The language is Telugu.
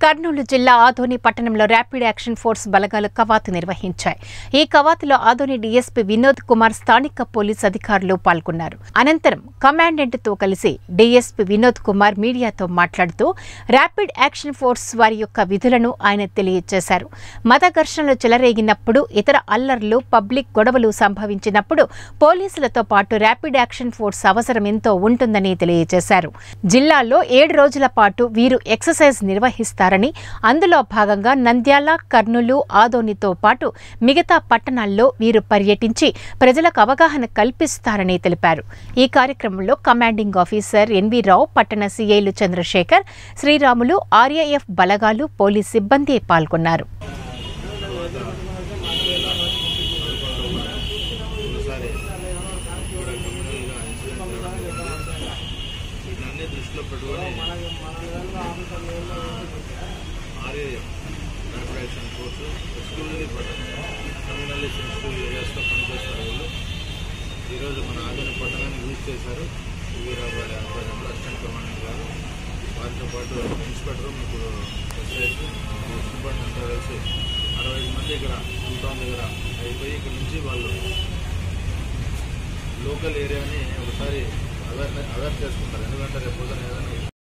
కర్నూలు జిల్లా ఆదోని పట్టణంలో ర్యాపిడ్ యాక్షన్ ఫోర్స్ బలగాలు కవాతు నిర్వహించాయి ఈ కవాతులో ఆదోని డీఎస్పీ వినోద్ కుమార్ స్థానిక పోలీస్ అధికారులు పాల్గొన్నారు అనంతరం కమాండెంట్ తో కలిసి డీఎస్పీ వినోద్ కుమార్ మీడియాతో మాట్లాడుతూ ర్యాపిడ్ యాక్షన్ ఫోర్స్ వారి యొక్క విధులను ఆయన తెలియజేశారు మత ఘర్షణలు చెలరేగినప్పుడు ఇతర అల్లర్లు పబ్లిక్ గొడవలు సంభవించినప్పుడు పోలీసులతో పాటు ర్యాపిడ్ యాక్షన్ ఫోర్స్ అవసరం ఎంతో ఉంటుందని తెలియజేశారు జిల్లాలో ఏడు రోజుల పాటు వీరు ఎక్సర్సైజ్ నిర్వహిస్తారని అందులో భాగంగా నంద్యాల కర్నూలు ఆదోనితో పాటు మిగతా పట్టణాల్లో వీరు పర్యటించి ప్రజలకు అవగాహన కల్పిస్తారని తెలిపారు ఈ కార్యక్రమంలో కమాండింగ్ ఆఫీసర్ ఎన్వి రావు పట్టణ సీఐలు చంద్రశేఖర్ శ్రీరాములు ఆర్ఏఎఫ్ బలగాలు పోలీస్ సిబ్బంది పాల్గొన్నారు ఒకసారి ఇక్కడ కమ్యూనల్గా ఇన్సిడెంట్ జరిగింది వీటన్ని దృష్టిలో పెట్టుకొని RAF rapid action force exclusively పట్టణ కమ్యూనల్లీ సెన్సిటివ్ ఏరియాస్లో పనిచేస్తారు వీళ్ళు ఈరోజు మన ఆదిన పట్టణాన్ని యూజ్ చేశారు వీరాబాయి ఆధ్వర్యంలో అసిస్టెంట్ కమాండెంట్ గారు వారితో పాటు ఇన్స్పెక్టర్ మీకు ఎస్ఐస్ సిబ్బంది అంతా కలిసి అరవై ఐదు మంది ఇక్కడ టౌన్ దగ్గర అయిపోయి ఇక్కడ నుంచి వాళ్ళు లోకల్ ఏరియాని ఒకసారి అవేర్ అవేర్ చేసుకుంటారు ఎందుకంటే రేపు పొద్దున ఏదైనా